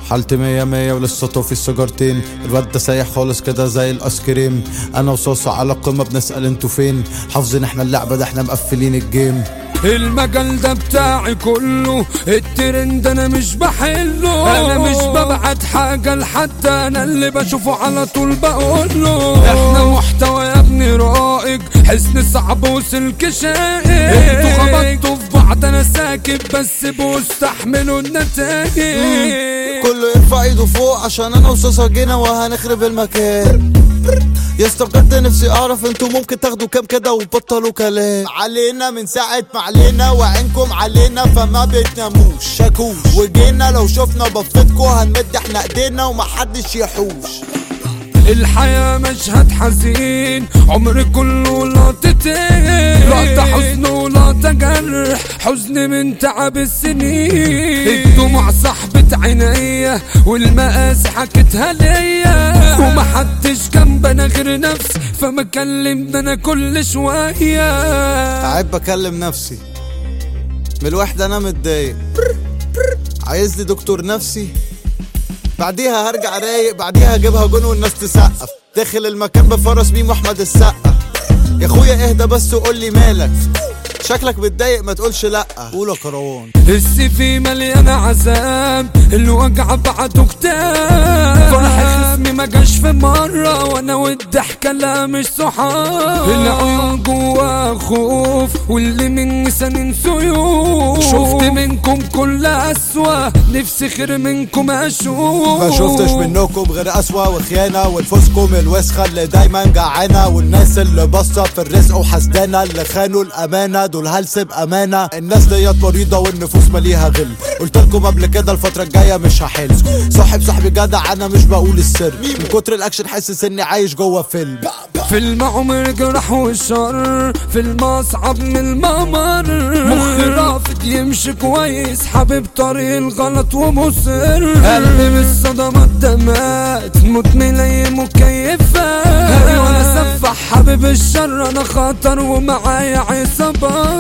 حالتي مية مية ولسه طوفي السجارتين الواد ده سايح خالص كده زي الايس كريم انا وصوصة على القمة بنسأل انتوا فين حافظين احنا اللعبة ده احنا مقفلين الجيم المجال ده بتاعي كله الترند انا مش بحله انا مش ببعت حاجة لحد انا اللي بشوفه على طول بقوله احنا محتوى يا ابني رائج حزن صعب وسلك شائك انتوا خبطتوا في بعض انا ساكت بس بستحملوا النتائج كله يرفع ايده فوق عشان انا وصوصة جينا وهنخرب المكان يا اسطى بجد نفسي اعرف انتوا ممكن تاخدوا كام كده وتبطلوا كلام علينا من ساعة ما علينا وعينكم علينا فما بتناموش شاكوش وجينا لو شفنا بفتكوا هنمد احنا ايدينا ومحدش يحوش الحياة مشهد حزين عمري كله لقطتين لقطة حزن ولقطة جرح حزن من تعب السنين الدموع صاحبة عينيا والمقاس حكتها ليا ومحدش جنبنا غير نفسي فما كلمنا انا كل شوية عيب بكلم نفسي من الوحدة انا متضايق عايز لي دكتور نفسي بعديها هرجع رايق بعديها اجيبها جون والناس تسقف داخل المكان بفرس ميم واحمد السقا يا اخويا اهدى بس وقول لي مالك شكلك متضايق ما تقولش لا قول يا كروان السيفي مليانة عذاب الوجع بعده كتاب فرح خصمي ما جاش في مرة وانا والضحكة لا مش صحاب العيون جوا خوف واللي مني سنين سيوف شفت منكم كل أسوأ نفسي خير منكم أشوف ما شفتش منكم غير قسوة وخيانة ونفوسكم الوسخة اللي دايما جعانة والناس اللي باصة في الرزق وحسدانة اللي خانوا الأمانة دول هلس بأمانة الناس ديت مريضة والنفوس مليها غل قلت لكم قبل كده الفترة الجاية مش هحل صاحب صاحبي جدع أنا مش بقول السر من كتر الأكشن حاسس إني عايش جوه فيلم فيلم عمر جرح والشر فيلم أصعب من الممر مخي رافض يمشي كويس حبيب طريق الغلط ومصر قلبي من الصدمات ده مات موت ملاي مكيفات أيوة أنا سفح حبيب الشر أنا خطر ومعايا عصابات